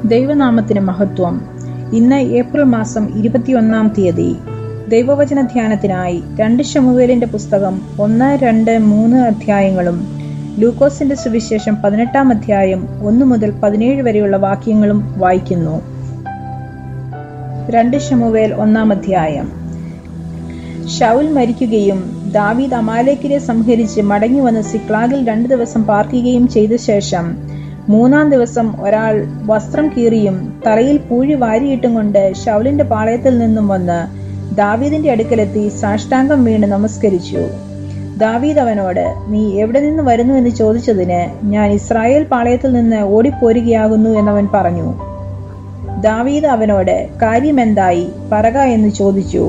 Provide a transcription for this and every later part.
ദൈവനാമത്തിന് മഹത്വം ഇന്ന് ഏപ്രിൽ മാസം ഇരുപത്തിയൊന്നാം തീയതി ദൈവവചന ധ്യാനത്തിനായി രണ്ട് ശമുവേലിന്റെ പുസ്തകം ഒന്ന് രണ്ട് മൂന്ന് അധ്യായങ്ങളും ലൂക്കോസിന്റെ സുവിശേഷം പതിനെട്ടാം അധ്യായം ഒന്ന് മുതൽ പതിനേഴ് വരെയുള്ള വാക്യങ്ങളും വായിക്കുന്നു രണ്ട് ശമുവേൽ ഒന്നാം അധ്യായം ഷൗൽ മരിക്കുകയും ദാവീദ് അമാലേക്കിനെ സംഹരിച്ച് മടങ്ങി വന്ന് സിക്ലാഗിൽ രണ്ടു ദിവസം പാർക്കുകയും ചെയ്ത ശേഷം മൂന്നാം ദിവസം ഒരാൾ വസ്ത്രം കീറിയും തലയിൽ പൂഴി വാരിയിട്ടും കൊണ്ട് ഷൗലിന്റെ പാളയത്തിൽ നിന്നും വന്ന് ദാവീദിന്റെ അടുക്കലെത്തി സാഷ്ടാംഗം വീണ് നമസ്കരിച്ചു ദാവീദ് അവനോട് നീ എവിടെ നിന്ന് വരുന്നു എന്ന് ചോദിച്ചതിന് ഞാൻ ഇസ്രായേൽ പാളയത്തിൽ നിന്ന് ഓടിപ്പോരുകയാകുന്നു എന്നവൻ പറഞ്ഞു ദാവീദ് അവനോട് കാര്യമെന്തായി പറക എന്ന് ചോദിച്ചു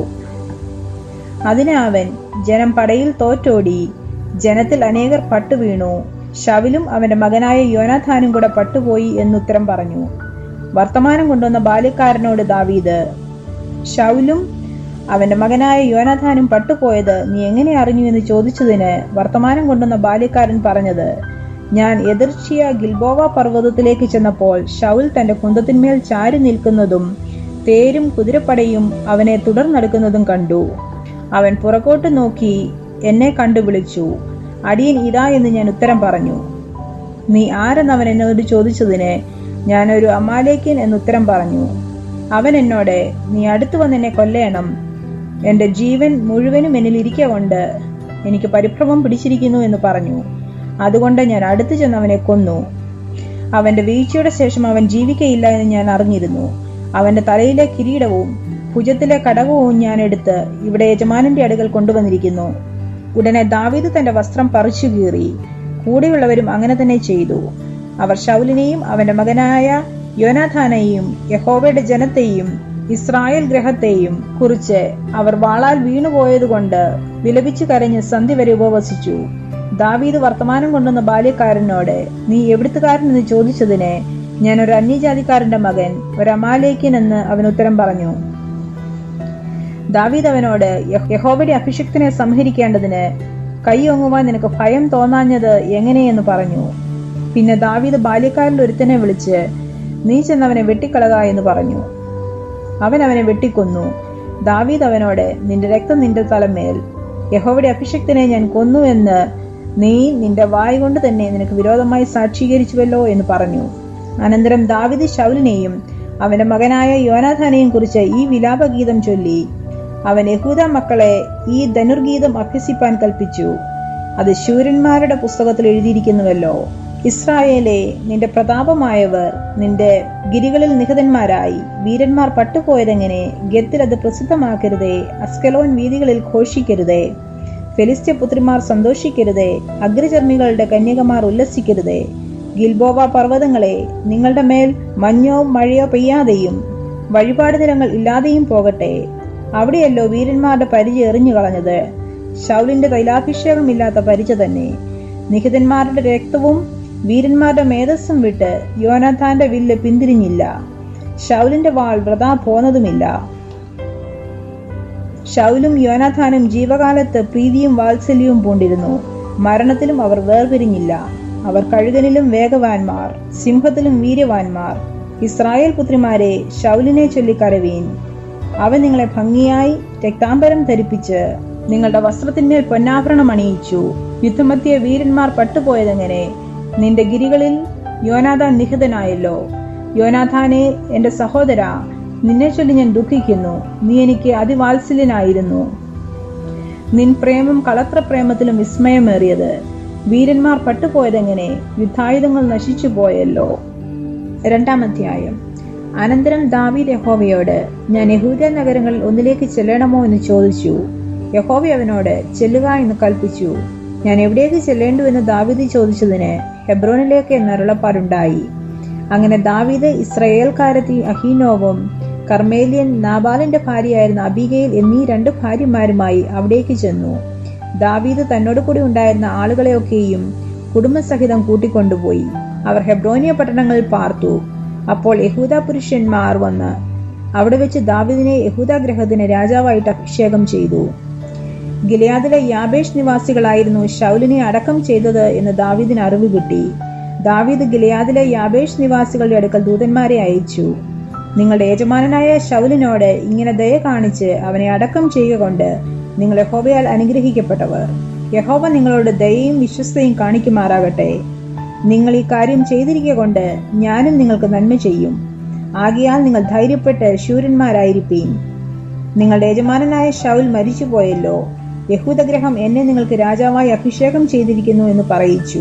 അതിന് അവൻ ജനം പടയിൽ തോറ്റോടി ജനത്തിൽ അനേകർ പട്ടുവീണു ഷവിലും അവന്റെ മകനായ യോനാഥാനും കൂടെ പട്ടുപോയി എന്നുത്തരം പറഞ്ഞു വർത്തമാനം കൊണ്ടുവന്ന ബാല്യക്കാരനോട് ദാവീദ് ഷൗലും അവന്റെ മകനായ യോനാഥാനും പട്ടുപോയത് നീ എങ്ങനെ അറിഞ്ഞു എന്ന് ചോദിച്ചതിന് വർത്തമാനം കൊണ്ടുവന്ന ബാല്യക്കാരൻ പറഞ്ഞത് ഞാൻ എതിർച്ചിയ ഗിൽബോവ പർവ്വതത്തിലേക്ക് ചെന്നപ്പോൾ ഷൗൽ തന്റെ കുന്തത്തിന്മേൽ ചാരി നിൽക്കുന്നതും തേരും കുതിരപ്പടയും അവനെ തുടർന്നെടുക്കുന്നതും കണ്ടു അവൻ പുറകോട്ട് നോക്കി എന്നെ കണ്ടു വിളിച്ചു അടിയൻ ഇതാ എന്ന് ഞാൻ ഉത്തരം പറഞ്ഞു നീ ആരെന്ന് അവൻ എന്നോട് ചോദിച്ചതിന് ഞാനൊരു അമാലേക്കൻ എന്നുത്തരം പറഞ്ഞു അവൻ എന്നോട് നീ അടുത്തു വന്ന് എന്നെ കൊല്ലണം എന്റെ ജീവൻ മുഴുവനും എന്നിൽ ഇരിക്കൊണ്ട് എനിക്ക് പരിഭ്രമം പിടിച്ചിരിക്കുന്നു എന്ന് പറഞ്ഞു അതുകൊണ്ട് ഞാൻ അടുത്തു ചെന്ന് അവനെ കൊന്നു അവന്റെ വീഴ്ചയുടെ ശേഷം അവൻ ജീവിക്കയില്ല എന്ന് ഞാൻ അറിഞ്ഞിരുന്നു അവന്റെ തലയിലെ കിരീടവും ഭുജത്തിലെ കടകവും ഞാൻ എടുത്ത് ഇവിടെ യജമാനന്റെ അടുക്കൽ കൊണ്ടുവന്നിരിക്കുന്നു ഉടനെ ദാവീദ് തന്റെ വസ്ത്രം പറിച്ചു കീറി കൂടെയുള്ളവരും അങ്ങനെ തന്നെ ചെയ്തു അവർ ഷൗലിനെയും അവന്റെ മകനായ യോനാഥാനെയും യഹോവയുടെ ജനത്തെയും ഇസ്രായേൽ ഗ്രഹത്തെയും കുറിച്ച് അവർ വാളാൽ വീണുപോയതുകൊണ്ട് വിലപിച്ചു കരഞ്ഞ് സന്ധി വരെ ഉപവസിച്ചു ദാവീദ് വർത്തമാനം കൊണ്ടുവന്ന ബാല്യക്കാരനോട് നീ എവിടുത്തുകാരൻ എന്ന് ചോദിച്ചതിന് ഞാൻ ഒരു അന്യജാതിക്കാരന്റെ മകൻ ഒരു അമാലേക്കൻ എന്ന് അവൻ ഉത്തരം പറഞ്ഞു ദാവീദ് അവനോട് യഹോവയുടെ അഭിഷിക്തനെ സംഹരിക്കേണ്ടതിന് കൈയൊങ്ങുവാൻ നിനക്ക് ഭയം തോന്നാഞ്ഞത് എങ്ങനെയെന്ന് പറഞ്ഞു പിന്നെ ദാവീദ് ബാല്യക്കാരിൽ ഒരുത്തനെ വിളിച്ച് നീ ചെന്നവനെ വെട്ടിക്കളക എന്ന് പറഞ്ഞു അവൻ അവനെ വെട്ടിക്കൊന്നു ദാവീദ് അവനോട് നിന്റെ രക്തം നിന്റെ തലമേൽ യഹോവയുടെ അഭിഷിക്തനെ ഞാൻ കൊന്നു എന്ന് നീ നിന്റെ വായ് കൊണ്ട് തന്നെ നിനക്ക് വിരോധമായി സാക്ഷീകരിച്ചുവല്ലോ എന്ന് പറഞ്ഞു അനന്തരം ദാവിദ് ശൗലിനെയും അവന്റെ മകനായ യോനാഥാനെയും കുറിച്ച് ഈ വിലാപഗീതം ചൊല്ലി അവൻ യഹൂദ മക്കളെ ഈ ധനുർഗീതം അഭ്യസിപ്പാൻ കൽപ്പിച്ചു അത് ശൂരന്മാരുടെ പുസ്തകത്തിൽ എഴുതിയിരിക്കുന്നുവല്ലോ ഇസ്രായേലെ നിന്റെ പ്രതാപമായവർ നിന്റെ ഗിരികളിൽ നിഹതന്മാരായി വീരന്മാർ പട്ടുപോയതെങ്ങനെ ഗത്തിൽ അത് പ്രസിദ്ധമാക്കരുതേ അസ്കലോൻ വീതികളിൽ ഘോഷിക്കരുതേ ഫെലിസ്ത്യ പുത്രിമാർ സന്തോഷിക്കരുതേ അഗ്രചർമ്മികളുടെ കന്യകമാർ ഉല്ലസിക്കരുതേ ഗിൽബോവ പർവ്വതങ്ങളെ നിങ്ങളുടെ മേൽ മഞ്ഞോ മഴയോ പെയ്യാതെയും വഴിപാട് നിലങ്ങൾ ഇല്ലാതെയും പോകട്ടെ അവിടെയല്ലോ വീരന്മാരുടെ പരിച എറിഞ്ഞു കളഞ്ഞത് ഷൗലിന്റെ തൈലാഭിഷേകമില്ലാത്ത പരിച തന്നെ നിഹിതന്മാരുടെ രക്തവും വീരന്മാരുടെ മേധസ്സും വിട്ട് യോനാഥാന്റെ വില്ല് പിന്തിരിഞ്ഞില്ല ഷൗലിന്റെ വാൾ വ്രതാ പോന്നതുമില്ല ഷൗലും യോനാഥാനും ജീവകാലത്ത് പ്രീതിയും വാത്സല്യവും പൂണ്ടിരുന്നു മരണത്തിലും അവർ വേർപിരിഞ്ഞില്ല അവർ കഴുകനിലും വേഗവാന്മാർ സിംഹത്തിലും വീര്യവാന്മാർ ഇസ്രായേൽ പുത്രിമാരെ ഷൗലിനെ ചൊല്ലിക്കരവീൻ അവൻ നിങ്ങളെ ഭംഗിയായി രക്താംബരം ധരിപ്പിച്ച് നിങ്ങളുടെ വസ്ത്രത്തിന്മേൽ പൊന്നാഭരണം അണിയിച്ചു യുദ്ധമധ്യ വീരന്മാർ പട്ടുപോയതെങ്ങനെ നിന്റെ ഗിരികളിൽ യോനാഥാൻ നിഹിതനായല്ലോ യോനാഥാനെ എന്റെ സഹോദര നിന്നെ ചൊല്ലി ഞാൻ ദുഃഖിക്കുന്നു നീ എനിക്ക് അതിവാത്സല്യനായിരുന്നു നിൻ പ്രേമം കളത്ര പ്രേമത്തിലും വിസ്മയമേറിയത് വീരന്മാർ പട്ടുപോയതെങ്ങനെ യുദ്ധായുധങ്ങൾ നശിച്ചു പോയല്ലോ രണ്ടാം അധ്യായം അനന്തരം ദാവീദ് യഹോവയോട് ഞാൻ യഹൂദ നഗരങ്ങളിൽ ഒന്നിലേക്ക് ചെല്ലണമോ എന്ന് ചോദിച്ചു യഹോവ അവനോട് ചെല്ലുക എന്ന് കൽപ്പിച്ചു ഞാൻ എവിടേക്ക് ചെല്ലേണ്ടു എന്ന് ദാവീദ് ചോദിച്ചതിന് ഹെബ്രോനിലേക്ക് എന്നരുളപ്പാടുണ്ടായി അങ്ങനെ ദാവീദ് ഇസ്രയേൽക്കാരത്തി അഹീനോവും കർമേലിയൻ നാബാലിന്റെ ഭാര്യയായിരുന്ന അബിഗയിൽ എന്നീ രണ്ട് ഭാര്യമാരുമായി അവിടേക്ക് ചെന്നു ദാവീദ് തന്നോട് കൂടി ഉണ്ടായിരുന്ന ആളുകളെയൊക്കെയും കുടുംബസഹിതം കൂട്ടിക്കൊണ്ടുപോയി അവർ ഹെബ്രോനിയ പട്ടണങ്ങളിൽ പാർത്തു അപ്പോൾ യഹൂദ പുരുഷന്മാർ വന്ന് അവിടെ വെച്ച് ദാവിദിനെ യഹൂദ ഗ്രഹത്തിന് രാജാവായിട്ട് അഭിഷേകം ചെയ്തു ഗിലയാദിലെ യാബേഷ് നിവാസികളായിരുന്നു ഷൗലിനെ അടക്കം ചെയ്തത് എന്ന് ദാവിദിന് അറിവ് കിട്ടി ദാവീദ് ഗിലയാദിലെ യാബേഷ് നിവാസികളുടെ അടുക്കൽ ദൂതന്മാരെ അയച്ചു നിങ്ങളുടെ യജമാനനായ ശൗലിനോട് ഇങ്ങനെ ദയ കാണിച്ച് അവനെ അടക്കം ചെയ്യുക കൊണ്ട് നിങ്ങൾ യഹോവയാൽ അനുഗ്രഹിക്കപ്പെട്ടവർ യഹോവ നിങ്ങളോട് ദയയും വിശ്വസ്തയും കാണിക്കുമാറാകട്ടെ നിങ്ങൾ ഈ കാര്യം ചെയ്തിരിക്കുക കൊണ്ട് ഞാനും നിങ്ങൾക്ക് നന്മ ചെയ്യും ആകിയാൽ നിങ്ങൾ ധൈര്യപ്പെട്ട് ശൂരന്മാരായിരിപ്പീൻ നിങ്ങളുടെ യജമാനനായ ഷൗൽ മരിച്ചുപോയല്ലോ യഹൂദഗ്രഹം എന്നെ നിങ്ങൾക്ക് രാജാവായി അഭിഷേകം ചെയ്തിരിക്കുന്നു എന്ന് പറയിച്ചു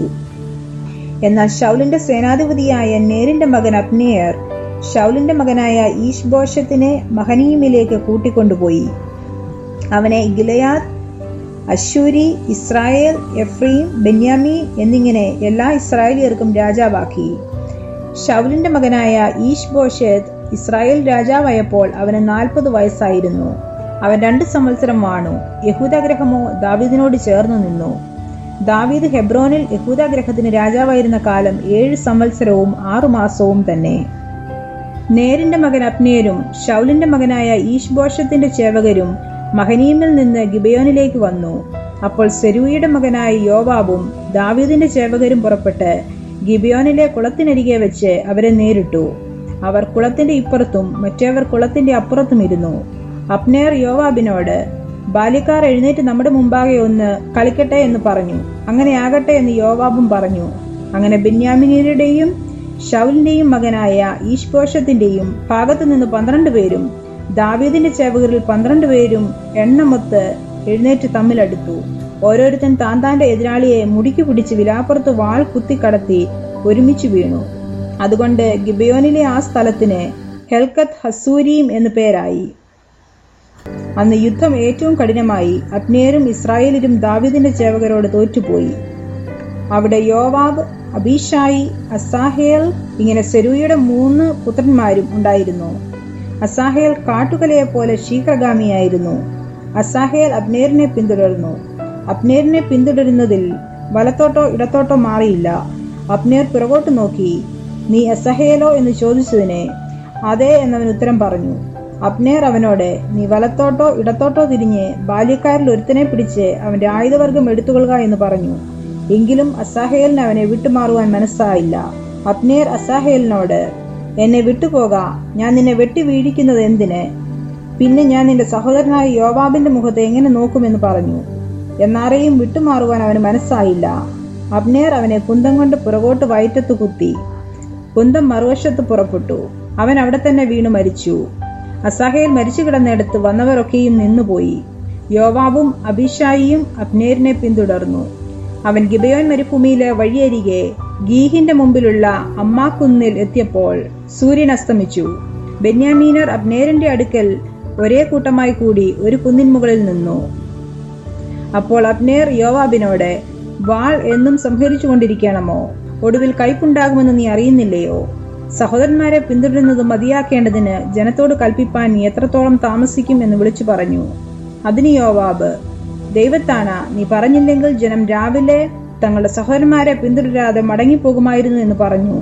എന്നാൽ ഷൗലിന്റെ സേനാധിപതിയായ നേരിന്റെ മകൻ അപ്നേയർ ഷൗലിന്റെ മകനായ ഈഷ്ബോഷത്തിനെ മഹനീമിലേക്ക് കൂട്ടിക്കൊണ്ടുപോയി അവനെ ഗിലയാദ് അശൂരി ഇസ്രായേൽ എഫ്രീം ബെന്യാമീൻ എന്നിങ്ങനെ എല്ലാ ഇസ്രായേലിയർക്കും രാജാവാക്കി ഷൗലിന്റെ മകനായ ഈഷ്ബോഷത്ത് ഇസ്രായേൽ രാജാവായപ്പോൾ അവന് നാൽപ്പത് വയസ്സായിരുന്നു അവൻ രണ്ട് സംവത്സരം വാണു യഹൂദഗ്രഹമോ ദാവീദിനോട് ചേർന്നു നിന്നു ദാവീദ് ഹെബ്രോനിൽ യഹൂദഗ്രഹത്തിന് രാജാവായിരുന്ന കാലം ഏഴ് സംവത്സരവും ആറു മാസവും തന്നെ നേരിന്റെ മകൻ അപ്നേരും ഷൗലിന്റെ മകനായ ഈഷ്ബോഷത്തിന്റെ ചേവകരും മഹനീമിൽ നിന്ന് ഗിബയോനിലേക്ക് വന്നു അപ്പോൾ സെരൂയുടെ മകനായ യോവാബും ദാവീദിന്റെ ചേവകരും പുറപ്പെട്ട് ഗിബയോനിലെ കുളത്തിനരികെ വെച്ച് അവരെ നേരിട്ടു അവർ കുളത്തിന്റെ ഇപ്പുറത്തും മറ്റേവർ കുളത്തിന്റെ അപ്പുറത്തും ഇരുന്നു അപ്നേർ യോവാബിനോട് ബാല്യക്കാർ എഴുന്നേറ്റ് നമ്മുടെ മുമ്പാകെ ഒന്ന് കളിക്കട്ടെ എന്ന് പറഞ്ഞു അങ്ങനെ ആകട്ടെ എന്ന് യോവാബും പറഞ്ഞു അങ്ങനെ ബെന്യാമിനിയുടെയും ഷൗലിന്റെയും മകനായ ഈഷ്പോഷത്തിന്റെയും ഭാഗത്തു നിന്ന് പന്ത്രണ്ട് പേരും ദാവീദിന്റെ ചേവകരിൽ പന്ത്രണ്ട് പേരും എണ്ണമൊത്ത് എഴുന്നേറ്റ് തമ്മിലടുത്തു ഓരോരുത്തൻ താൻ താന്റെ എതിരാളിയെ മുടിക്കു പിടിച്ച് വിലാപ്പുറത്ത് വാൾ കുത്തിക്കടത്തി ഒരുമിച്ച് വീണു അതുകൊണ്ട് ഗിബയോനിലെ ആ സ്ഥലത്തിന് ഹെൽക്കത്ത് ഹസൂരിയും എന്നു പേരായി അന്ന് യുദ്ധം ഏറ്റവും കഠിനമായി അബ്നേരും ഇസ്രായേലിലും ദാവീദിന്റെ ചേവകരോട് തോറ്റുപോയി അവിടെ യോവാബ് അബീഷായി അസാഹേൽ ഇങ്ങനെ സെരൂയുടെ മൂന്ന് പുത്രന്മാരും ഉണ്ടായിരുന്നു അസാഹേൽ കാട്ടുകലയെ പോലെ ശീഘ്രഗാമിയായിരുന്നു അസാഹേൽ അബ്നേറിനെ പിന്തുടർന്നു അബ്നേറിനെ പിന്തുടരുന്നതിൽ വലത്തോട്ടോ ഇടത്തോട്ടോ മാറിയില്ല അബ്നേർ പിറകോട്ട് നോക്കി നീ അസഹേലോ എന്ന് ചോദിച്ചതിന് അതെ എന്നവൻ ഉത്തരം പറഞ്ഞു അബ്നേർ അവനോട് നീ വലത്തോട്ടോ ഇടത്തോട്ടോ തിരിഞ്ഞ് ബാല്യക്കാരിൽ ഒരുത്തനെ പിടിച്ച് അവന്റെ ആയുധവർഗം എടുത്തുകൊള്ളുക എന്ന് പറഞ്ഞു എങ്കിലും അസാഹേലിന് അവനെ വിട്ടുമാറുവാൻ മനസ്സായില്ല അബ്നേർ അസാഹേലിനോട് എന്നെ വിട്ടുപോക ഞാൻ നിന്നെ വെട്ടി വീഴിക്കുന്നത് എന്തിന് പിന്നെ ഞാൻ നിന്റെ സഹോദരനായ യോവാബിന്റെ മുഖത്ത് എങ്ങനെ നോക്കുമെന്ന് പറഞ്ഞു എന്നാരെയും വിട്ടുമാറുവാൻ അവന് മനസ്സായില്ല അബ്നേർ അവനെ കുന്തം കൊണ്ട് പുറകോട്ട് വയറ്റത്ത് കുത്തി കുന്തം മറുവശത്ത് പുറപ്പെട്ടു അവൻ അവിടെ തന്നെ വീണു മരിച്ചു അസാഹേൽ മരിച്ചു കിടന്നിടത്ത് വന്നവരൊക്കെയും നിന്നുപോയി യോവാബും അഭിഷായിയും അബ്നേരിനെ പിന്തുടർന്നു അവൻ ഗിബയോൻ മരുഭൂമിയിലെ വഴിയരികെ ഗീഹിന്റെ മുമ്പിലുള്ള അമ്മാക്കുന്നിൽ എത്തിയപ്പോൾ സൂര്യൻ അസ്തമിച്ചു ബെന്യാമീനർ അബ്നേരിന്റെ അടുക്കൽ ഒരേ കൂട്ടമായി കൂടി ഒരു കുന്നിൻ മുകളിൽ നിന്നു അപ്പോൾ അബ്നേർ യോവാബിനോട് വാൾ എന്നും സംഹരിച്ചു കൊണ്ടിരിക്കണമോ ഒടുവിൽ കയ്പുണ്ടാകുമെന്ന് നീ അറിയുന്നില്ലയോ സഹോദരന്മാരെ പിന്തുടരുന്നത് മതിയാക്കേണ്ടതിന് ജനത്തോട് കൽപ്പിപ്പാൻ നീ എത്രത്തോളം താമസിക്കും എന്ന് വിളിച്ചു പറഞ്ഞു അതിന് യോവാബ് ദൈവത്താന നീ പറഞ്ഞില്ലെങ്കിൽ ജനം രാവിലെ തങ്ങളുടെ സഹോദരന്മാരെ പിന്തുടരാതെ മടങ്ങിപ്പോകുമായിരുന്നു എന്ന് പറഞ്ഞു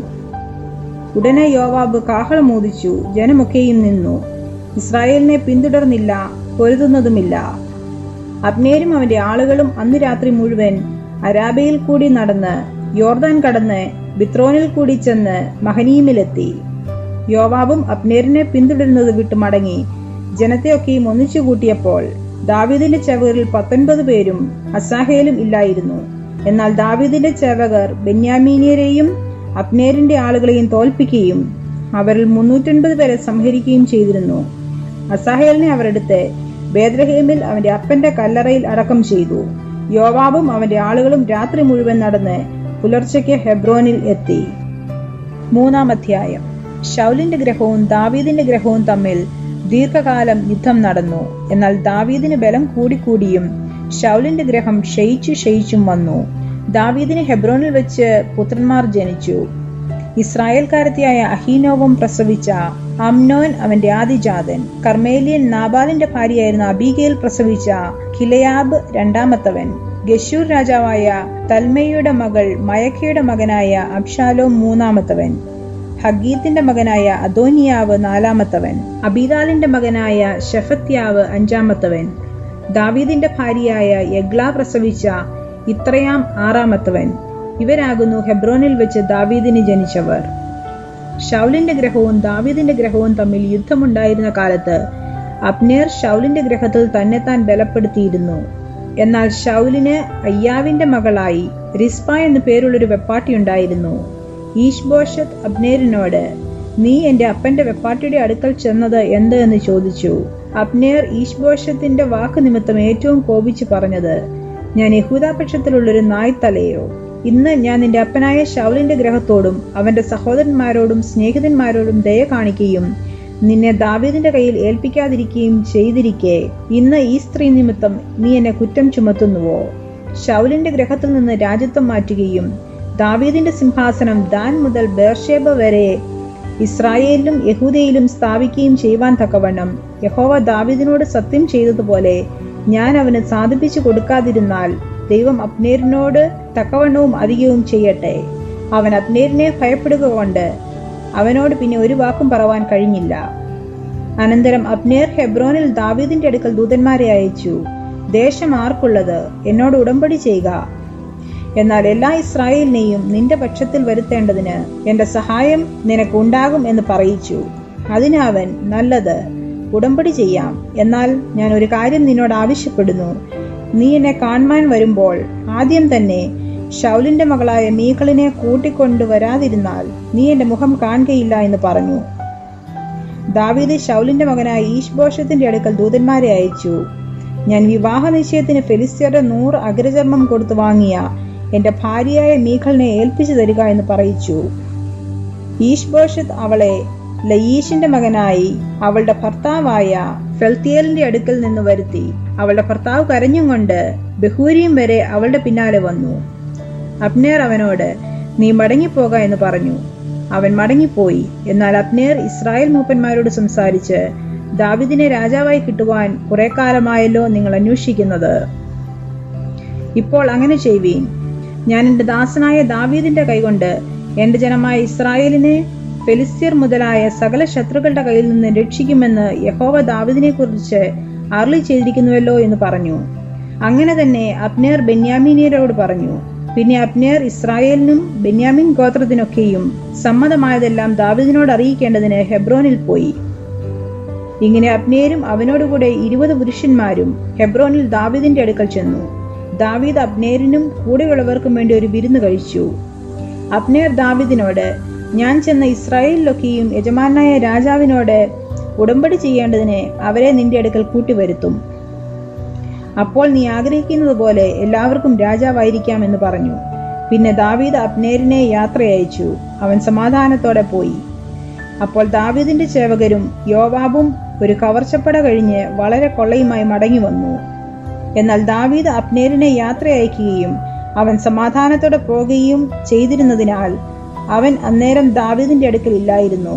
ഉടനെ യോവാബ് കാഹളം മോദിച്ചു ജനമൊക്കെയും നിന്നു ഇസ്രായേലിനെ പിന്തുടർന്നില്ല പൊരുതുന്നതുമില്ല അബ്നേരും അവന്റെ ആളുകളും അന്ന് രാത്രി മുഴുവൻ അരാബയിൽ കൂടി നടന്ന് യോർദാൻ കടന്ന് ബിത്രോനിൽ കൂടി ചെന്ന് മഹനീമിലെത്തി യോവാബും അബ്നേരിനെ പിന്തുടരുന്നത് വിട്ടു മടങ്ങി ജനത്തെയൊക്കെയും ഒന്നിച്ചു കൂട്ടിയപ്പോൾ ദാവീദിന്റെ ചവകരിൽ പത്തൊൻപത് പേരും അസാഹേലും ഇല്ലായിരുന്നു എന്നാൽ ദാവീദിന്റെ ചവകർ ബെന്യാമീനിയരെയും അബ്നേരിന്റെ ആളുകളെയും തോൽപ്പിക്കുകയും അവരിൽ മുന്നൂറ്റൻപത് പേരെ സംഹരിക്കുകയും ചെയ്തിരുന്നു അസാഹേലിനെ അവരെടുത്ത് ബേദ്രഹേമിൽ അവന്റെ അപ്പന്റെ കല്ലറയിൽ അടക്കം ചെയ്തു യോവാബും അവന്റെ ആളുകളും രാത്രി മുഴുവൻ നടന്ന് പുലർച്ചയ്ക്ക് ഹെബ്രോനിൽ എത്തി മൂന്നാം അധ്യായം ഷൗലിന്റെ ഗ്രഹവും ദാവീദിന്റെ ഗ്രഹവും തമ്മിൽ ദീർഘകാലം യുദ്ധം നടന്നു എന്നാൽ ദാവീദിന് ബലം കൂടിക്കൂടിയും ഷൗലിന്റെ ഗ്രഹം ക്ഷയിച്ചു ക്ഷയിച്ചും വന്നു ദാവീദിന് ഹെബ്രോനിൽ വെച്ച് പുത്രന്മാർ ജനിച്ചു ഇസ്രായേൽക്കാരത്തിയായ അഹീനോവും പ്രസവിച്ച അമ്നോൻ അവന്റെ ആദിജാതൻ കർമേലിയൻ നാബാലിന്റെ ഭാര്യയായിരുന്ന അബീഗയിൽ പ്രസവിച്ച ഖിലയാബ് രണ്ടാമത്തവൻ ഗഷൂർ രാജാവായ തൽമയുടെ മകൾ മയക്കയുടെ മകനായ അബ്ഷാലോം മൂന്നാമത്തവൻ ഹഗീത്തിന്റെ മകനായ അദോനിയാവ് നാലാമത്തവൻ അബീദാലിന്റെ മകനായ ഷെഫത്യാവ് അഞ്ചാമത്തവൻ ദാവീദിന്റെ ഭാര്യയായ യഗ്ല പ്രസവിച്ച ഇത്രയാം ആറാമത്തവൻ ഇവരാകുന്നു ഹെബ്രോനിൽ വെച്ച് ദാവീദിന് ജനിച്ചവർ ഷൗലിന്റെ ഗ്രഹവും ദാവീദിന്റെ ഗ്രഹവും തമ്മിൽ യുദ്ധമുണ്ടായിരുന്ന കാലത്ത് അബ്നേർ ഷൗലിന്റെ ഗ്രഹത്തിൽ തന്നെത്താൻ ബലപ്പെടുത്തിയിരുന്നു എന്നാൽ ഷൗലിന് അയ്യാവിന്റെ മകളായി റിസ്പ എന്നു പേരുള്ളൊരു വെപ്പാട്ടിയുണ്ടായിരുന്നു ഈഷ്ബോഷത്ത് അബ്നേരിനോട് നീ എന്റെ അപ്പന്റെ വെപ്പാട്ടിയുടെ അടുക്കൽ ചെന്നത് എന്ത് എന്ന് ചോദിച്ചു അബ്നേർ ഈഷ്ബോഷത്തിന്റെ വാക്ക് നിമിത്തം ഏറ്റവും കോപിച്ചു പറഞ്ഞത് ഞാൻ യഹൂദാപക്ഷത്തിലുള്ളൊരു നായ്ത്തലയോ ഇന്ന് ഞാൻ നിന്റെ അപ്പനായ ഷൗലിന്റെ ഗ്രഹത്തോടും അവന്റെ സഹോദരന്മാരോടും സ്നേഹിതന്മാരോടും ദയ കാണിക്കുകയും നിന്നെ ദാവീദിന്റെ കയ്യിൽ ഏൽപ്പിക്കാതിരിക്കുകയും ചെയ്തിരിക്കെ ഇന്ന് ഈ സ്ത്രീ നിമിത്തം നീ എന്നെ കുറ്റം ചുമത്തുന്നുവോ ഷൗലിന്റെ ഗ്രഹത്തിൽ നിന്ന് രാജ്യത്വം മാറ്റുകയും ദാവീദിന്റെ സിംഹാസനം ദാൻ മുതൽ ബേർഷേബ വരെ ഇസ്രായേലിലും യഹൂദയിലും സ്ഥാപിക്കുകയും ചെയ്യുവാൻ തക്കവണ്ണം യഹോവ ദാവീദിനോട് സത്യം ചെയ്തതുപോലെ ഞാൻ അവന് സാധിപ്പിച്ചു കൊടുക്കാതിരുന്നാൽ ദൈവം അപ്നേരിനോട് തക്കവണ്ണവും അധികവും ചെയ്യട്ടെ അവൻ അപ്നേരിനെ ഭയപ്പെടുക കൊണ്ട് അവനോട് പിന്നെ ഒരു വാക്കും പറവാൻ കഴിഞ്ഞില്ല അനന്തരം അബ്നേർ ഹെബ്രോനിൽ ദാവീദിന്റെ അടുക്കൽ ദൂതന്മാരെ അയച്ചു ദേശം ആർക്കുള്ളത് എന്നോട് ഉടമ്പടി ചെയ്യുക എന്നാൽ എല്ലാ ഇസ്രായേലിനെയും നിന്റെ പക്ഷത്തിൽ വരുത്തേണ്ടതിന് എന്റെ സഹായം നിനക്കുണ്ടാകും എന്ന് പറയിച്ചു അതിന് അവൻ നല്ലത് ഉടമ്പടി ചെയ്യാം എന്നാൽ ഞാൻ ഒരു കാര്യം നിന്നോട് ആവശ്യപ്പെടുന്നു നീ എന്നെ കാണുവാൻ വരുമ്പോൾ ആദ്യം തന്നെ ഷൗലിന്റെ മകളായ മീകളിനെ കൂട്ടിക്കൊണ്ടുവരാതിരുന്നാൽ നീ എന്റെ മുഖം കാണുകയില്ല എന്ന് പറഞ്ഞു ദാവീദ് ഷൗലിന്റെ മകനായ ഈശ്ബോഷത്തിന്റെ അടുക്കൽ ദൂതന്മാരെ അയച്ചു ഞാൻ വിവാഹ നിശ്ചയത്തിന് ഫെലിസ്ത്യരുടെ നൂറ് അഗ്രചർമ്മം കൊടുത്തു വാങ്ങിയ എന്റെ ഭാര്യയായ മീഖളിനെ ഏൽപ്പിച്ചു തരിക എന്ന് പറയിച്ചു ഈഷ്ബോഷത്ത് അവളെ ലയീഷിന്റെ മകനായി അവളുടെ ഭർത്താവായ ഫെൽത്തിയേലിന്റെ അടുക്കൽ നിന്ന് വരുത്തി അവളുടെ ഭർത്താവ് കരഞ്ഞും കൊണ്ട് ബഹൂരിയും വരെ അവളുടെ പിന്നാലെ വന്നു അബ്നേർ അവനോട് നീ മടങ്ങിപ്പോക എന്ന് പറഞ്ഞു അവൻ മടങ്ങിപ്പോയി എന്നാൽ അബ്നേർ ഇസ്രായേൽ മൂപ്പന്മാരോട് സംസാരിച്ച് ദാവിദിനെ രാജാവായി കിട്ടുവാൻ കുറെ കാലമായല്ലോ നിങ്ങൾ അന്വേഷിക്കുന്നത് ഇപ്പോൾ അങ്ങനെ ചെയ്യുവീൻ ഞാൻ എന്റെ ദാസനായ ദാവീദിന്റെ കൈകൊണ്ട് എന്റെ ജനമായ ഇസ്രായേലിനെ ഫെലിസ്തീർ മുതലായ സകല ശത്രുക്കളുടെ കയ്യിൽ നിന്ന് രക്ഷിക്കുമെന്ന് യഹോവ ദാവിദിനെ കുറിച്ച് അർളി ചെയ്തിരിക്കുന്നുവല്ലോ എന്ന് പറഞ്ഞു അങ്ങനെ തന്നെ അബ്നേർ ബെന്യാമീനിയരോട് പറഞ്ഞു പിന്നെ അബ്നേർ ഇസ്രായേലിനും ബെന്യാമിൻ ഗോത്രത്തിനൊക്കെയും സമ്മതമായതെല്ലാം ദാവിദിനോട് അറിയിക്കേണ്ടതിന് ഹെബ്രോനിൽ പോയി ഇങ്ങനെ അബ്നേരും അവനോടുകൂടെ ഇരുപത് പുരുഷന്മാരും ഹെബ്രോനിൽ ദാവിദിന്റെ അടുക്കൽ ചെന്നു ദാവീദ് അബ്നേരിനും കൂടെയുള്ളവർക്കും വേണ്ടി ഒരു വിരുന്ന് കഴിച്ചു അബ്നേർ ദാവിദിനോട് ഞാൻ ചെന്ന ഇസ്രായേലിലൊക്കെയും യജമാനായ രാജാവിനോട് ഉടമ്പടി ചെയ്യേണ്ടതിന് അവരെ നിന്റെ അടുക്കൽ കൂട്ടിവരുത്തും അപ്പോൾ നീ ആഗ്രഹിക്കുന്നത് പോലെ എല്ലാവർക്കും രാജാവായിരിക്കാം എന്ന് പറഞ്ഞു പിന്നെ ദാവീദ് അബ്നേരിനെ യാത്രയയച്ചു അവൻ സമാധാനത്തോടെ പോയി അപ്പോൾ ദാവീദിന്റെ സേവകരും യോവാബും ഒരു കവർച്ചപ്പട കഴിഞ്ഞ് വളരെ കൊള്ളയുമായി മടങ്ങി വന്നു എന്നാൽ ദാവീദ് അബ്നേരിനെ യാത്ര അയക്കുകയും അവൻ സമാധാനത്തോടെ പോകുകയും ചെയ്തിരുന്നതിനാൽ അവൻ അന്നേരം ദാവീദിന്റെ അടുക്കൽ ഇല്ലായിരുന്നു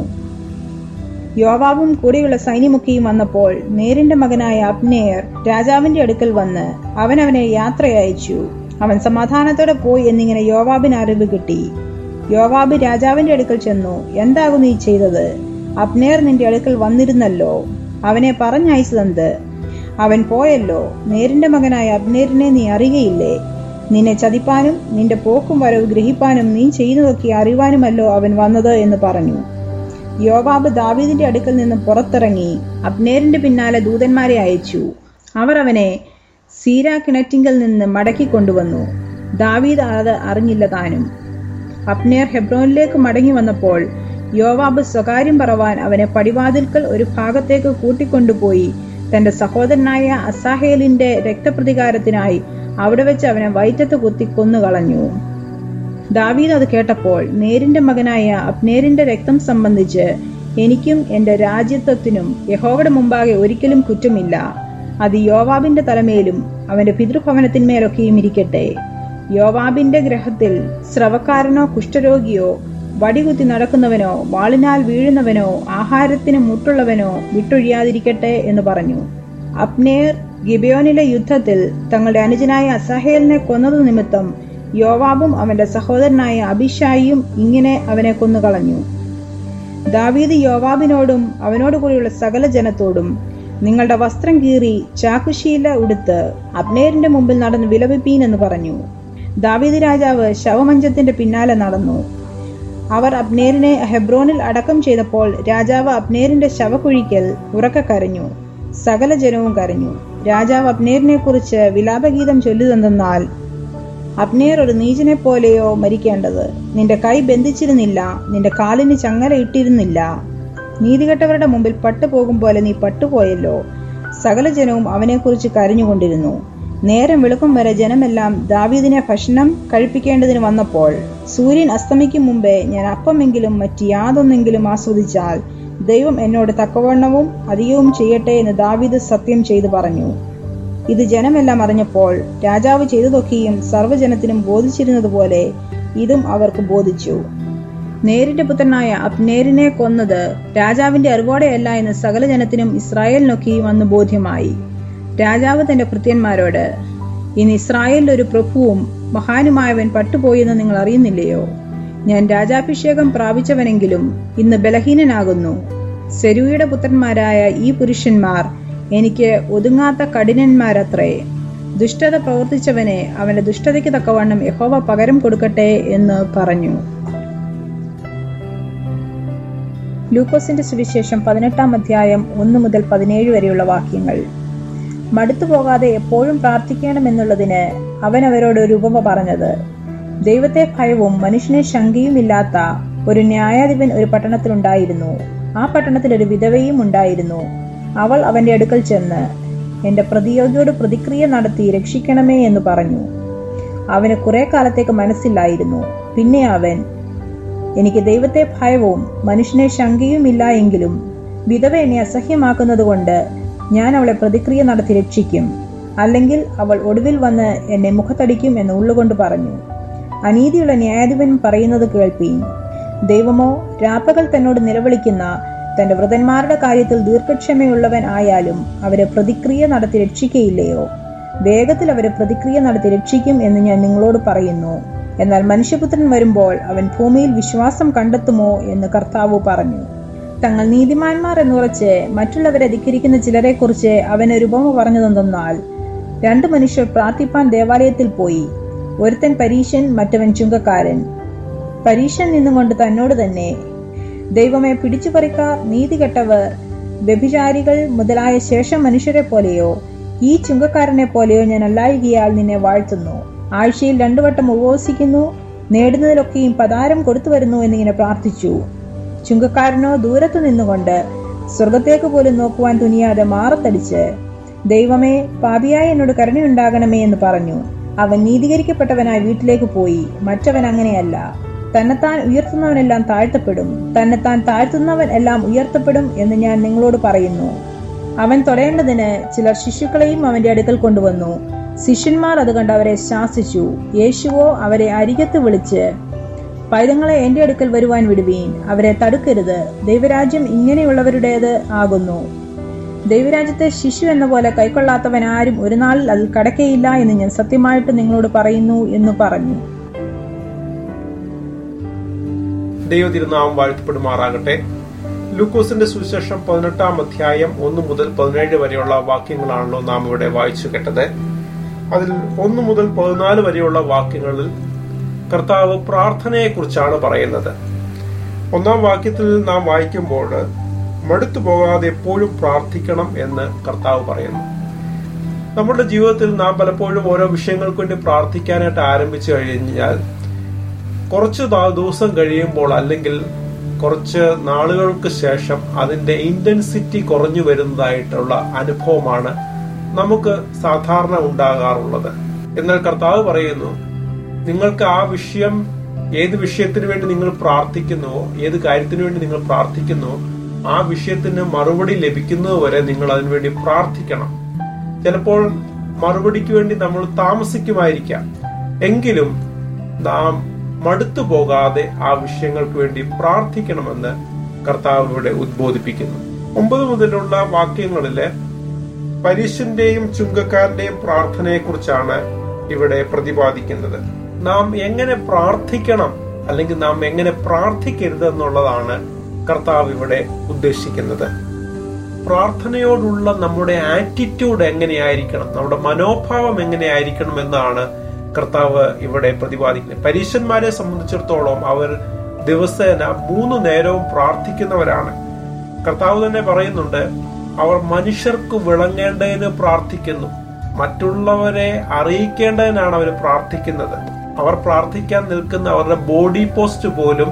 യോവാബും കൂടെയുള്ള സൈന്യമൊക്കെയും വന്നപ്പോൾ നേരിന്റെ മകനായ അബ്നേർ രാജാവിന്റെ അടുക്കൽ വന്ന് അവൻ അവനെ യാത്ര അയച്ചു അവൻ സമാധാനത്തോടെ പോയി എന്നിങ്ങനെ യോവാബിന് അറിവ് കിട്ടി യോവാബ് രാജാവിന്റെ അടുക്കൽ ചെന്നു എന്താകും നീ ചെയ്തത് അബ്നേർ നിന്റെ അടുക്കൽ വന്നിരുന്നല്ലോ അവനെ പറഞ്ഞയച്ചതെന്ത് അവൻ പോയല്ലോ നേരിന്റെ മകനായ അബ്നേരിനെ നീ അറിയുകയില്ലേ നിന്നെ ചതിപ്പാനും നിന്റെ പോക്കും വരവ് ഗ്രഹിപ്പാനും നീ ചെയ്യുന്നതൊക്കെ അറിയുവാനുമല്ലോ അവൻ വന്നത് എന്ന് പറഞ്ഞു യോവാബ് ദാവീദിന്റെ അടുക്കൽ നിന്ന് പുറത്തിറങ്ങി അബ്നേരിന്റെ പിന്നാലെ ദൂതന്മാരെ അയച്ചു അവർ അവനെ സീര കിണറ്റിങ്കൽ നിന്ന് മടക്കി കൊണ്ടുവന്നു ദാവീദ് അത് അറിഞ്ഞില്ല താനും അബ്നേർ ഹെബ്രോനിലേക്ക് മടങ്ങി വന്നപ്പോൾ യോവാബ് സ്വകാര്യം പറവാൻ അവനെ പടിവാതിൽക്കൽ ഒരു ഭാഗത്തേക്ക് കൂട്ടിക്കൊണ്ടുപോയി തന്റെ സഹോദരനായ അസാഹേലിന്റെ രക്തപ്രതികാരത്തിനായി അവിടെ വെച്ച് അവനെ വയറ്റത്ത് കുത്തി കൊന്നുകളഞ്ഞു ദാവീദ് അത് കേട്ടപ്പോൾ നേരിന്റെ മകനായ അബ്നേരിന്റെ രക്തം സംബന്ധിച്ച് എനിക്കും എന്റെ രാജ്യത്വത്തിനും യഹോവയുടെ മുമ്പാകെ ഒരിക്കലും കുറ്റമില്ല അത് യോവാബിന്റെ തലമേലും അവന്റെ പിതൃഭവനത്തിന്മേലൊക്കെയും ഇരിക്കട്ടെ യോവാബിന്റെ ഗ്രഹത്തിൽ സ്രവക്കാരനോ കുഷ്ഠരോഗിയോ വടികുത്തി നടക്കുന്നവനോ വാളിനാൽ വീഴുന്നവനോ ആഹാരത്തിന് മുട്ടുള്ളവനോ വിട്ടൊഴിയാതിരിക്കട്ടെ എന്ന് പറഞ്ഞു അപ്നേർ ഗിബയോനിലെ യുദ്ധത്തിൽ തങ്ങളുടെ അനുജനായ അസഹേലിനെ കൊന്നതു നിമിത്തം യോവാബും അവന്റെ സഹോദരനായ അഭിഷായിയും ഇങ്ങനെ അവനെ കൊന്നുകളഞ്ഞു ദാവീദ് യോവാബിനോടും അവനോട് കൂടിയുള്ള സകല ജനത്തോടും നിങ്ങളുടെ വസ്ത്രം കീറി ചാക്കുശീല ഉടുത്ത് അബ്നേരിന്റെ മുമ്പിൽ നടന്ന് വിലപിപ്പീൻ എന്ന് പറഞ്ഞു ദാവീദ് രാജാവ് ശവമഞ്ചത്തിന്റെ പിന്നാലെ നടന്നു അവർ അബ്നേരിനെ ഹെബ്രോനിൽ അടക്കം ചെയ്തപ്പോൾ രാജാവ് അബ്നേരിന്റെ ശവക്കുഴിക്കൽ ഉറക്കെ കരഞ്ഞു സകല ജനവും കരഞ്ഞു രാജാവ് അബ്നേരിനെ കുറിച്ച് വിലാപഗീതം ചൊല്ലുതെന്നാൽ അബ്നേർ ഒരു നീചനെ പോലെയോ മരിക്കേണ്ടത് നിന്റെ കൈ ബന്ധിച്ചിരുന്നില്ല നിന്റെ കാലിന് ചങ്ങല ഇട്ടിരുന്നില്ല നീതികെട്ടവരുടെ മുമ്പിൽ പട്ടുപോകും പോലെ നീ പട്ടുപോയല്ലോ സകല ജനവും അവനെക്കുറിച്ച് കരഞ്ഞുകൊണ്ടിരുന്നു നേരം വെളുക്കും വരെ ജനമെല്ലാം ദാവീദിനെ ഭക്ഷണം കഴിപ്പിക്കേണ്ടതിന് വന്നപ്പോൾ സൂര്യൻ അസ്തമിക്കും മുമ്പേ ഞാൻ അപ്പമെങ്കിലും മറ്റ് യാതൊന്നെങ്കിലും ആസ്വദിച്ചാൽ ദൈവം എന്നോട് തക്കവണ്ണവും അധികവും ചെയ്യട്ടെ എന്ന് ദാവീദ് സത്യം ചെയ്തു പറഞ്ഞു ഇത് ജനമെല്ലാം അറിഞ്ഞപ്പോൾ രാജാവ് ചെയ്തതൊക്കെയും സർവ്വജനത്തിനും ബോധിച്ചിരുന്നതുപോലെ ഇതും അവർക്ക് ബോധിച്ചു നേരിന്റെ പുത്രനായ അബ്നേരിനെ കൊന്നത് രാജാവിന്റെ അറിവോടെയല്ല എന്ന് സകല ജനത്തിനും ഇസ്രായേലിനൊക്കെയും അന്ന് ബോധ്യമായി രാജാവ് തന്റെ ഭൃത്യന്മാരോട് ഇന്ന് ഇസ്രായേലിൽ ഒരു പ്രഭുവും മഹാനുമായവൻ പട്ടുപോയെന്ന് നിങ്ങൾ അറിയുന്നില്ലയോ ഞാൻ രാജാഭിഷേകം പ്രാപിച്ചവനെങ്കിലും ഇന്ന് ബലഹീനനാകുന്നു സെരൂയുടെ പുത്രന്മാരായ ഈ പുരുഷന്മാർ എനിക്ക് ഒതുങ്ങാത്ത കഠിനന്മാരത്രേ ദുഷ്ടത പ്രവർത്തിച്ചവനെ അവന്റെ ദുഷ്ടതയ്ക്ക് തക്കവണ്ണം യഹോവ പകരം കൊടുക്കട്ടെ എന്ന് പറഞ്ഞു ലൂക്കോസിന്റെ സുവിശേഷം പതിനെട്ടാം അധ്യായം ഒന്ന് മുതൽ പതിനേഴ് വരെയുള്ള വാക്യങ്ങൾ മടുത്തു പോകാതെ എപ്പോഴും പ്രാർത്ഥിക്കണമെന്നുള്ളതിന് അവൻ അവരോട് ഒരു ഉപമ പറഞ്ഞത് ദൈവത്തെ ഭയവും മനുഷ്യനെ ശങ്കയുമില്ലാത്ത ഒരു ന്യായാധിപൻ ഒരു പട്ടണത്തിലുണ്ടായിരുന്നു ആ പട്ടണത്തിൽ ഒരു വിധവയും ഉണ്ടായിരുന്നു അവൾ അവന്റെ അടുക്കൽ ചെന്ന് എന്റെ പ്രതിയോഗിയോട് പ്രതിക്രിയ നടത്തി രക്ഷിക്കണമേ എന്ന് പറഞ്ഞു അവന് കുറെ കാലത്തേക്ക് മനസ്സില്ലായിരുന്നു പിന്നെ അവൻ എനിക്ക് ദൈവത്തെ ഭയവും മനുഷ്യനെ ശങ്കയുമില്ല എങ്കിലും വിധവ എന്നെ അസഹ്യമാക്കുന്നത് കൊണ്ട് ഞാൻ അവളെ പ്രതിക്രിയ നടത്തി രക്ഷിക്കും അല്ലെങ്കിൽ അവൾ ഒടുവിൽ വന്ന് എന്നെ മുഖത്തടിക്കും എന്ന് ഉള്ളുകൊണ്ട് പറഞ്ഞു അനീതിയുള്ള ന്യായാധിപൻ പറയുന്നത് കേൾപ്പീൻ ദൈവമോ രാപ്പകൽ തന്നോട് നിലവിളിക്കുന്ന തന്റെ വൃതന്മാരുടെ കാര്യത്തിൽ ദീർഘക്ഷമയുള്ളവൻ ആയാലും അവരെ പ്രതിക്രിയ നടത്തി രക്ഷിക്കയില്ലയോ വേഗത്തിൽ അവരെ പ്രതിക്രിയ നടത്തി രക്ഷിക്കും എന്ന് ഞാൻ നിങ്ങളോട് പറയുന്നു എന്നാൽ മനുഷ്യപുത്രൻ വരുമ്പോൾ അവൻ ഭൂമിയിൽ വിശ്വാസം കണ്ടെത്തുമോ എന്ന് കർത്താവ് പറഞ്ഞു തങ്ങൾ നീതിമാന്മാർ എന്നുറച്ച് മറ്റുള്ളവരെ ധിക്കരിക്കുന്ന ചിലരെക്കുറിച്ച് അവൻ ഒരു ഉപമ പറഞ്ഞതെന്നാൽ രണ്ടു മനുഷ്യർ പ്രാർത്ഥിപ്പാൻ ദേവാലയത്തിൽ പോയി ഒരുത്തൻ പരീശൻ മറ്റവൻ ചുങ്കക്കാരൻ പരീശൻ നിന്നുകൊണ്ട് തന്നോട് തന്നെ ദൈവമെ പിടിച്ചുപറിക്കാർ നീതികെട്ടവർ വ്യഭിചാരികൾ മുതലായ ശേഷം മനുഷ്യരെ പോലെയോ ഈ ചുങ്കക്കാരനെ പോലെയോ ഞാൻ അല്ലായികയാൽ നിന്നെ വാഴ്ത്തുന്നു ആഴ്ചയിൽ രണ്ടു വട്ടം ഉപവസിക്കുന്നു നേടുന്നതിലൊക്കെയും പതാരം കൊടുത്തു വരുന്നു എന്നിങ്ങനെ പ്രാർത്ഥിച്ചു ചുങ്കക്കാരനോ ദൂരത്തു നിന്നുകൊണ്ട് സ്വർഗത്തേക്ക് പോലും നോക്കുവാൻ തുനിയാതെ മാറത്തടിച്ച് ദൈവമേ പാപിയായ എന്നോട് കരുണയുണ്ടാകണമേ എന്ന് പറഞ്ഞു അവൻ നീതീകരിക്കപ്പെട്ടവനായി വീട്ടിലേക്ക് പോയി മറ്റവൻ അങ്ങനെയല്ല തന്നെത്താൻ ഉയർത്തുന്നവനെല്ലാം താഴ്ത്തപ്പെടും തന്നെത്താൻ താഴ്ത്തുന്നവൻ എല്ലാം ഉയർത്തപ്പെടും എന്ന് ഞാൻ നിങ്ങളോട് പറയുന്നു അവൻ തൊടേണ്ടതിന് ചിലർ ശിശുക്കളെയും അവന്റെ അടുക്കൽ കൊണ്ടുവന്നു ശിഷ്യന്മാർ അത് കണ്ട് അവരെ ശാസിച്ചു യേശുവോ അവരെ അരികത്ത് വിളിച്ച് പൈതങ്ങളെ എന്റെ അടുക്കൽ വരുവാൻ വിടുവീൻ അവരെ തടുക്കരുത് ദൈവരാജ്യം ഇങ്ങനെയുള്ളവരുടേത് ആകുന്നു ദൈവരാജ്യത്തെ ശിശു എന്ന പോലെ കൈക്കൊള്ളാത്തവൻ ആരും ഒരു നാളിൽ അതിൽ കടക്കയില്ല എന്ന് ഞാൻ സത്യമായിട്ട് നിങ്ങളോട് പറയുന്നു എന്ന് പറഞ്ഞു ദൈവ തിരുനാമം വാഴ്ത്തപ്പെടുമാറാകട്ടെ ലൂക്കോസിന്റെ സുവിശേഷം പതിനെട്ടാം അധ്യായം ഒന്ന് മുതൽ പതിനേഴ് വരെയുള്ള വാക്യങ്ങളാണല്ലോ നാം ഇവിടെ വായിച്ചു കേട്ടത് അതിൽ ഒന്ന് മുതൽ പതിനാല് വരെയുള്ള വാക്യങ്ങളിൽ കർത്താവ് പ്രാർത്ഥനയെക്കുറിച്ചാണ് പറയുന്നത് ഒന്നാം വാക്യത്തിൽ നാം വായിക്കുമ്പോൾ മടുത്തു പോകാതെ എപ്പോഴും പ്രാർത്ഥിക്കണം എന്ന് കർത്താവ് പറയുന്നു നമ്മുടെ ജീവിതത്തിൽ നാം പലപ്പോഴും ഓരോ വിഷയങ്ങൾക്ക് വേണ്ടി പ്രാർത്ഥിക്കാനായിട്ട് ആരംഭിച്ചു കഴിഞ്ഞാൽ കുറച്ച് ദിവസം കഴിയുമ്പോൾ അല്ലെങ്കിൽ കുറച്ച് നാളുകൾക്ക് ശേഷം അതിന്റെ ഇന്റൻസിറ്റി കുറഞ്ഞു വരുന്നതായിട്ടുള്ള അനുഭവമാണ് നമുക്ക് സാധാരണ ഉണ്ടാകാറുള്ളത് എന്നാൽ കർത്താവ് പറയുന്നു നിങ്ങൾക്ക് ആ വിഷയം ഏത് വിഷയത്തിന് വേണ്ടി നിങ്ങൾ പ്രാർത്ഥിക്കുന്നുവോ ഏത് കാര്യത്തിന് വേണ്ടി നിങ്ങൾ പ്രാർത്ഥിക്കുന്നുവോ ആ വിഷയത്തിന് മറുപടി ലഭിക്കുന്നതുവരെ നിങ്ങൾ അതിനുവേണ്ടി പ്രാർത്ഥിക്കണം ചിലപ്പോൾ മറുപടിക്ക് വേണ്ടി നമ്മൾ താമസിക്കുമായിരിക്കാം എങ്കിലും നാം മടുത്തു പോകാതെ ആ വിഷയങ്ങൾക്ക് വേണ്ടി പ്രാർത്ഥിക്കണമെന്ന് കർത്താവ് ഇവിടെ ഉദ്ബോധിപ്പിക്കുന്നു ഒമ്പത് മുതലുള്ള വാക്യങ്ങളില് പരീശന്റെയും ചുങ്കക്കാരന്റെയും പ്രാർത്ഥനയെക്കുറിച്ചാണ് ഇവിടെ പ്രതിപാദിക്കുന്നത് നാം എങ്ങനെ പ്രാർത്ഥിക്കണം അല്ലെങ്കിൽ നാം എങ്ങനെ പ്രാർത്ഥിക്കരുത് എന്നുള്ളതാണ് കർത്താവ് ഇവിടെ ഉദ്ദേശിക്കുന്നത് പ്രാർത്ഥനയോടുള്ള നമ്മുടെ ആറ്റിറ്റ്യൂഡ് എങ്ങനെയായിരിക്കണം നമ്മുടെ മനോഭാവം എങ്ങനെയായിരിക്കണം എന്നാണ് കർത്താവ് ഇവിടെ പ്രതിപാദിക്കുന്നത് പരീശന്മാരെ സംബന്ധിച്ചിടത്തോളം അവർ ദിവസേന മൂന്ന് നേരവും പ്രാർത്ഥിക്കുന്നവരാണ് കർത്താവ് തന്നെ പറയുന്നുണ്ട് അവർ മനുഷ്യർക്ക് വിളങ്ങേണ്ടതിന് പ്രാർത്ഥിക്കുന്നു മറ്റുള്ളവരെ അറിയിക്കേണ്ടതിനാണ് അവർ പ്രാർത്ഥിക്കുന്നത് അവർ പ്രാർത്ഥിക്കാൻ നിൽക്കുന്ന അവരുടെ ബോഡി പോസ്റ്റ് പോലും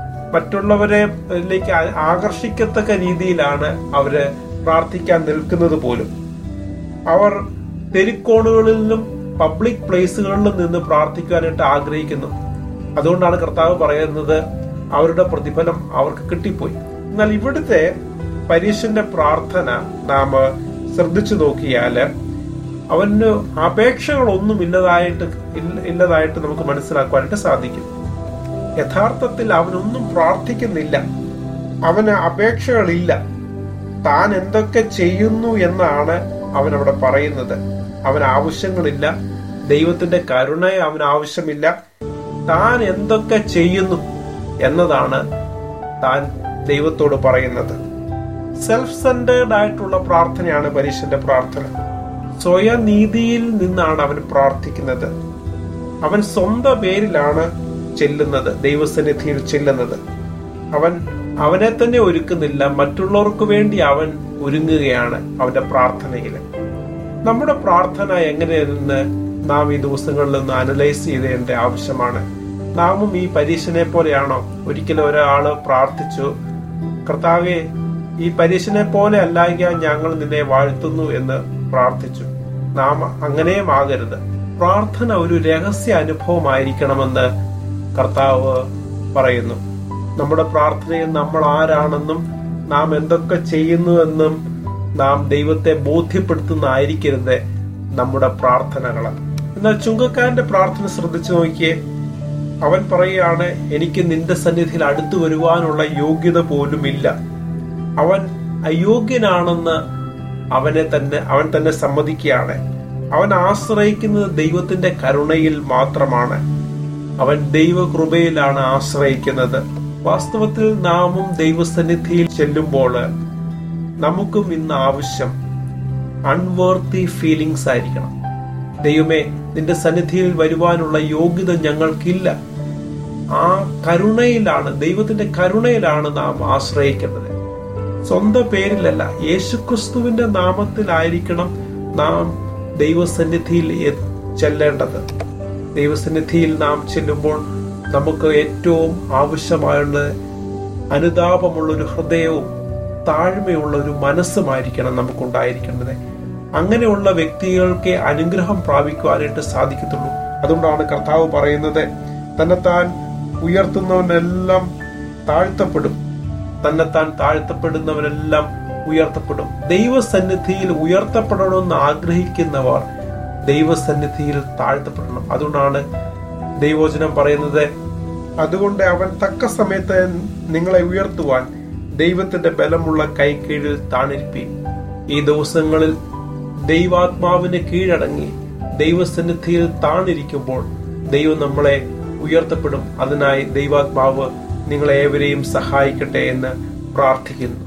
മറ്റുള്ളവരെലേക്ക് ആകർഷിക്കത്തക്ക രീതിയിലാണ് അവര് പ്രാർത്ഥിക്കാൻ നിൽക്കുന്നത് പോലും അവർ തെരുക്കോണുകളിൽ നിന്നും പബ്ലിക് പ്ലേസുകളിലും നിന്ന് പ്രാർത്ഥിക്കാനായിട്ട് ആഗ്രഹിക്കുന്നു അതുകൊണ്ടാണ് കർത്താവ് പറയുന്നത് അവരുടെ പ്രതിഫലം അവർക്ക് കിട്ടിപ്പോയി എന്നാൽ ഇവിടുത്തെ പരീക്ഷന്റെ പ്രാർത്ഥന നാം ശ്രദ്ധിച്ചു നോക്കിയാല് അവന് അപേക്ഷകളൊന്നും ഇല്ലതായിട്ട് ഇല്ലതായിട്ട് നമുക്ക് മനസ്സിലാക്കുവാനായിട്ട് സാധിക്കും യഥാർത്ഥത്തിൽ അവനൊന്നും പ്രാർത്ഥിക്കുന്നില്ല അവന് അപേക്ഷകളില്ല താൻ എന്തൊക്കെ ചെയ്യുന്നു എന്നാണ് അവൻ അവിടെ പറയുന്നത് അവൻ ആവശ്യങ്ങളില്ല ദൈവത്തിന്റെ കരുണയെ അവൻ ആവശ്യമില്ല താൻ എന്തൊക്കെ ചെയ്യുന്നു എന്നതാണ് താൻ ദൈവത്തോട് പറയുന്നത് സെൽഫ് സെന്റേർഡ് ആയിട്ടുള്ള പ്രാർത്ഥനയാണ് പരീക്ഷന്റെ പ്രാർത്ഥന സ്വയനീതിയിൽ നിന്നാണ് അവൻ പ്രാർത്ഥിക്കുന്നത് അവൻ സ്വന്തം പേരിലാണ് ചെല്ലുന്നത് ദൈവസന്നിധിയിൽ ചെല്ലുന്നത് അവൻ അവനെ തന്നെ ഒരുക്കുന്നില്ല മറ്റുള്ളവർക്ക് വേണ്ടി അവൻ ഒരുങ്ങുകയാണ് അവന്റെ പ്രാർത്ഥനയിൽ നമ്മുടെ പ്രാർത്ഥന എങ്ങനെയെന്ന് നാം ഈ ദിവസങ്ങളിൽ നിന്ന് അനലൈസ് ചെയ്തേണ്ട ആവശ്യമാണ് നാമും ഈ പരീക്ഷനെ പോലെയാണോ ഒരിക്കലും ഒരാള് പ്രാർത്ഥിച്ചു കർത്താവെ ഈ പരീക്ഷനെ പോലെ അല്ലായെങ്കിൽ ഞങ്ങൾ നിന്നെ വാഴ്ത്തുന്നു എന്ന് പ്രാർത്ഥിച്ചു നാം അങ്ങനെയും ആകരുത് പ്രാർത്ഥന ഒരു രഹസ്യ അനുഭവമായിരിക്കണമെന്ന് കർത്താവ് പറയുന്നു നമ്മുടെ പ്രാർത്ഥനയിൽ നമ്മൾ ആരാണെന്നും നാം എന്തൊക്കെ ചെയ്യുന്നുവെന്നും നാം ദൈവത്തെ ബോധ്യപ്പെടുത്തുന്നതായിരിക്കരുത് നമ്മുടെ പ്രാർത്ഥനകൾ എന്നാൽ ചുങ്കക്കാരന്റെ പ്രാർത്ഥന ശ്രദ്ധിച്ചു നോക്കിയേ അവൻ പറയുകയാണ് എനിക്ക് നിന്റെ സന്നിധിയിൽ അടുത്തു വരുവാനുള്ള യോഗ്യത പോലുമില്ല അവൻ അയോഗ്യനാണെന്ന് അവനെ തന്നെ അവൻ തന്നെ സമ്മതിക്കുകയാണ് അവൻ ആശ്രയിക്കുന്നത് ദൈവത്തിന്റെ കരുണയിൽ മാത്രമാണ് അവൻ ദൈവകൃപയിലാണ് ആശ്രയിക്കുന്നത് വാസ്തവത്തിൽ നാമും ദൈവസന്നിധിയിൽ ചെല്ലുമ്പോൾ നമുക്കും ഇന്ന് ആവശ്യം അൺവർത്തി ഫീലിങ്സ് ആയിരിക്കണം ദൈവമേ നിന്റെ സന്നിധിയിൽ വരുവാനുള്ള യോഗ്യത ഞങ്ങൾക്കില്ല ആ കരുണയിലാണ് ദൈവത്തിന്റെ കരുണയിലാണ് നാം ആശ്രയിക്കേണ്ടത് സ്വന്തം പേരിലല്ല യേശുക്രിസ്തുവിന്റെ നാമത്തിലായിരിക്കണം നാം ദൈവസന്നിധിയിൽ ചെല്ലേണ്ടത് ദൈവസന്നിധിയിൽ നാം ചെല്ലുമ്പോൾ നമുക്ക് ഏറ്റവും ആവശ്യമായുള്ളത് അനുതാപമുള്ള ഒരു ഹൃദയവും താഴ്മയുള്ള ഒരു മനസ്സുമായിരിക്കണം നമുക്കുണ്ടായിരിക്കേണ്ടത് അങ്ങനെയുള്ള വ്യക്തികൾക്ക് അനുഗ്രഹം പ്രാപിക്കുവാനായിട്ട് സാധിക്കത്തുള്ളൂ അതുകൊണ്ടാണ് കർത്താവ് പറയുന്നത് തന്നെത്താൻ ഉയർത്തുന്നവനെല്ലാം താഴ്ത്തപ്പെടും തന്നെത്താൻ താഴ്ത്തപ്പെടുന്നവരെല്ലാം ഉയർത്തപ്പെടും ദൈവസന്നിധിയിൽ ഉയർത്തപ്പെടണമെന്ന് ആഗ്രഹിക്കുന്നവർ ദൈവസന്നിധിയിൽ താഴ്ത്തപ്പെടണം അതുകൊണ്ടാണ് ദൈവോചനം പറയുന്നത് അതുകൊണ്ട് അവൻ തക്ക സമയത്ത് നിങ്ങളെ ഉയർത്തുവാൻ ദൈവത്തിന്റെ ബലമുള്ള കൈക്കീഴിൽ താണിരിപ്പി ഈ ദിവസങ്ങളിൽ ദൈവാത്മാവിന് കീഴടങ്ങി ദൈവസന്നിധിയിൽ താണിരിക്കുമ്പോൾ ദൈവം നമ്മളെ ഉയർത്തപ്പെടും അതിനായി ദൈവാത്മാവ് നിങ്ങളെ ഏവരെയും സഹായിക്കട്ടെ എന്ന് പ്രാർത്ഥിക്കുന്നു